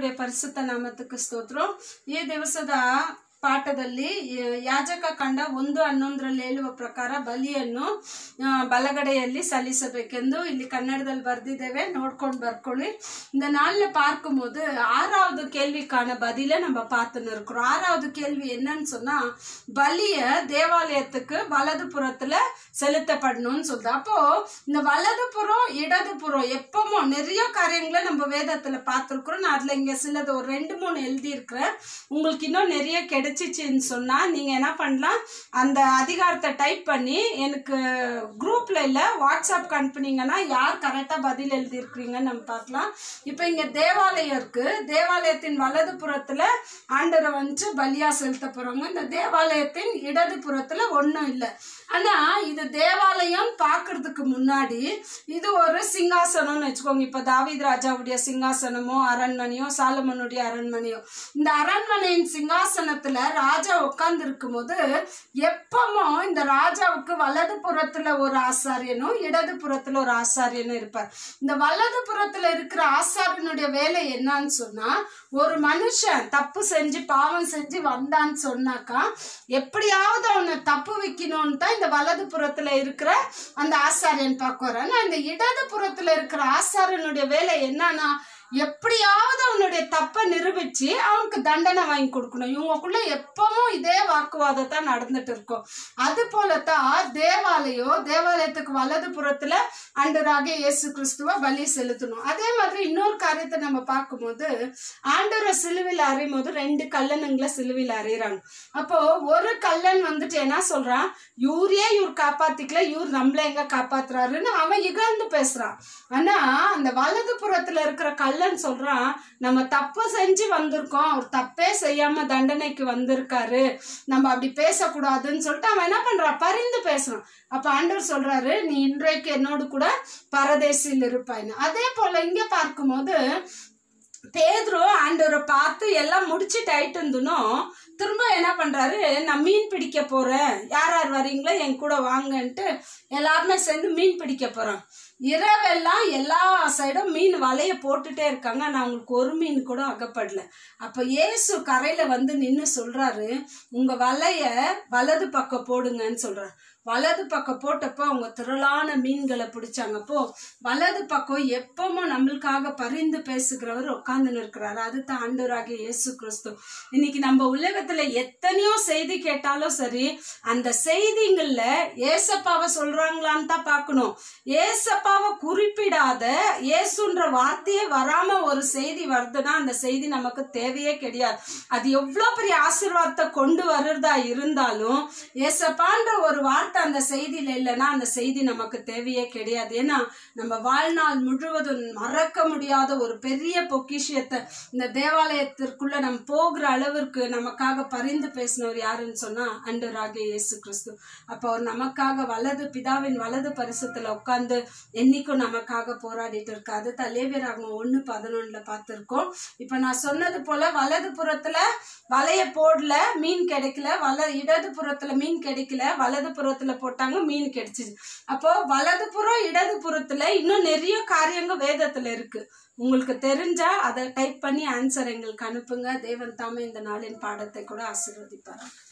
ದೇವರ ಪರಿಶುದ್ಧ ನಾಮಕ್ಕೆ ಸ್ತೋತ್ರ ಈ ದಿವಸದ ಪಾಠದಲ್ಲಿ ಯ- ಯಾಜಕ ಕಂಡ ಒಂದು ಹನ್ನೊಂದರಲ್ಲಿ ಹೇಳುವ ಪ್ರಕಾರ ಬಲಿಯನ್ನು ಆ, ಬಲಗಡೆಯಲ್ಲಿ ಸಲ್ಲಿಸಬೇಕೆಂದು ಇಲ್ಲಿ ಕನ್ನಡದಲ್ಲಿ ಬರೆದಿದ್ದೇವೆ ನೋಡ್ಕೊಂಡು ಬರ್ಕೊಳ್ಳಿ இந்த நாளில் பார்க்கும்போது ஆறாவது கேள்விக்கான பதிலை நம்ம பார்த்துன்னு இருக்கிறோம் ஆறாவது கேள்வி என்னன்னு சொன்னா பலிய தேவாலயத்துக்கு வலது புறத்துல செலுத்தப்படணும்னு சொல்லுது அப்போ இந்த வலது புறம் இடது புறம் எப்பமோ நிறைய காரியங்களை நம்ம வேதத்துல பார்த்துருக்குறோம் நான் அதுல இங்க சிலது ஒரு ரெண்டு மூணு எழுதியிருக்கிறேன் உங்களுக்கு இன்னும் நிறைய கிடைச்சிச்சுன்னு சொன்னா நீங்க என்ன பண்ணலாம் அந்த அதிகாரத்தை டைப் பண்ணி எனக்கு குரூப்ல இல்ல வாட்ஸ்அப் அனுப்புனீங்கன்னா யார் கரெக்டா பதில் எழுதியிருக்கிறீங்கன்னு நம்ம பார்க்கலாம் இப்போ இங்க தேவாலயம் இருக்கு தேவாலயத்தின் வலது புறத்துல ஆண்டரை வந்து பலியா செலுத்த போறாங்க இந்த தேவாலயத்தின் இடது புறத்துல ஒண்ணும் இல்லை ஆனா இது தேவாலயம் பார்க்கிறதுக்கு முன்னாடி இது ஒரு சிங்காசனம்னு வச்சுக்கோங்க இப்ப தாவீது ராஜாவுடைய சிங்காசனமோ அரண்மனையோ சாலமனுடைய அரண்மனையோ இந்த அரண்மனையின் சிங்காசனத்துல ராஜா உட்கார்ந்து இருக்கும்போது எப்பவும் இந்த ராஜாவுக்கு வலது புறத்துல ஒரு ஆசாரியனும் இடது புறத்துல ஒரு ஆசாரியனும் இருப்பார் இந்த வலது புறத்துல இருக்கிற ஆசாரியனுடைய வேலை என்னன்னு சொன்னா ஒரு மனுஷன் தப்பு செஞ்சு பாவம் செஞ்சு வந்தான்னு சொன்னாக்கா எப்படியாவது அவனை தப்பு வைக்கணும்னு தான் இந்த வலது புறத்துல இருக்கிற அந்த ஆசாரியன் பார்க்குவார் ஆனா இந்த இடது புறத்துல இருக்கிற ஆசாரியனுடைய வேலை என்னன்னா எப்படியாவது அவனுடைய தப்பை நிரூபிச்சு அவனுக்கு தண்டனை வாங்கி கொடுக்கணும் இவங்களுக்குள்ள எப்பவும் இதே வாக்குவாதம் நடந்துட்டு இருக்கும் அது போலத்தான் தேவாலயம் தேவாலயத்துக்கு வலது புறத்துல ஆண்டராக இயேசு கிறிஸ்துவ பலி செலுத்தணும் அதே மாதிரி இன்னொரு காரியத்தை நம்ம பார்க்கும்போது ஆண்டரை சிலுவையில் அறையும் போது ரெண்டு கல்லனுங்களை சிலுவையில் அறையிறாங்க அப்போ ஒரு கல்லன் வந்துட்டு என்ன சொல்றான் இவரே இவர் காப்பாத்திக்கல இவர் நம்மள எங்க காப்பாத்துறாருன்னு அவன் இகழ்ந்து பேசுறான் ஆனா அந்த வலது புறத்துல இருக்கிற கல்லன் சொல்றான் நம்ம தப்பு செஞ்சு வந்திருக்கோம் அவர் தப்பே செய்யாம தண்டனைக்கு வந்திருக்காரு நம்ம அப்படி பேசக்கூடாதுன்னு சொல்லிட்டு அவன் என்ன பண்றான் பரிந்து பேசுறான் அப்ப ஆண்டவர் சொல்றாரு நீ இன்றைக்கு என்னோடு கூட பரதேசியில் இருப்பாய்ன்னு அதே போல இங்க பார்க்கும்போது பேதுரு ஆண்டவரை பார்த்து எல்லாம் முடிச்சுட்டு ஆயிட்டு இருந்தனும் திரும்ப என்ன பண்றாரு நான் மீன் பிடிக்க போறேன் யார் யார் வரீங்களோ என் கூட வாங்கன்ட்டு எல்லாருமே சேர்ந்து மீன் பிடிக்க போறோம் இரவெல்லாம் எல்லா சைடும் மீன் வலைய போட்டுட்டே இருக்காங்க நான் அவங்களுக்கு ஒரு மீன் கூட அகப்படல அப்ப இயேசு கரையில வந்து நின்னு சொல்றாரு உங்க வலைய வலது பக்கம் போடுங்கன்னு சொல்றாரு வலது பக்கம் போட்டப்போ அவங்க திரளான மீன்களை பிடிச்சாங்க அப்போ வலது பக்கம் எப்பவும் நம்மளுக்காக பரிந்து பேசுகிறவர் உட்கார்ந்து இருக்கிறாரு அதுதான் ஆண்டவராகிய இயேசு கிறிஸ்து இன்னைக்கு நம்ம உலகத்துல எத்தனையோ செய்தி கேட்டாலும் சரி அந்த செய்திங்கள்ல ஏசப்பாவை சொல்றாங்களான்னு தான் பார்க்கணும் ஏசப்பாவை குறிப்பிடாத இயேசுன்ற வார்த்தையே வராம ஒரு செய்தி வருதுன்னா அந்த செய்தி நமக்கு தேவையே கிடையாது அது எவ்வளவு பெரிய ஆசீர்வாதத்தை கொண்டு வருறதா இருந்தாலும் ஏசப்பான்ற ஒரு வார்த்தை அந்த செய்தியில இல்லைன்னா அந்த செய்தி நமக்கு தேவையே கிடையாது ஏன்னா நம்ம வாழ்நாள் முழுவதும் மறக்க முடியாத ஒரு பெரிய பொக்கிஷியத்தை இந்த தேவாலயத்திற்குள்ள நம்ம போகிற அளவிற்கு நமக்காக பரிந்து பேசினவர் யாருன்னு சொன்னா அண்டராகிய இயேசு கிறிஸ்து அப்போ அவர் நமக்காக வலது பிதாவின் வலது பரிசுத்துல உட்கார்ந்து என்னைக்கும் நமக்காக போராடிட்டு இருக்கு அது தலைவராகும் ஒண்ணு பதினொன்னுல பார்த்திருக்கோம் இப்ப நான் சொன்னது போல வலது புறத்துல வலைய போடல மீன் கிடைக்கல வல இடது புறத்துல மீன் கிடைக்கல வலது புறத்துல போட்டாங்க மீன் கிடைச்சிச்சு அப்போ வலது புறம் இடது புறத்துல இன்னும் நிறைய காரியங்கள் வேதத்துல இருக்கு உங்களுக்கு தெரிஞ்சா அதை டைப் பண்ணி ஆன்சர் எங்களுக்கு அனுப்புங்க தேவன் தாமே இந்த நாளின் பாடத்தை கூட ஆசீர்வதிப்பார்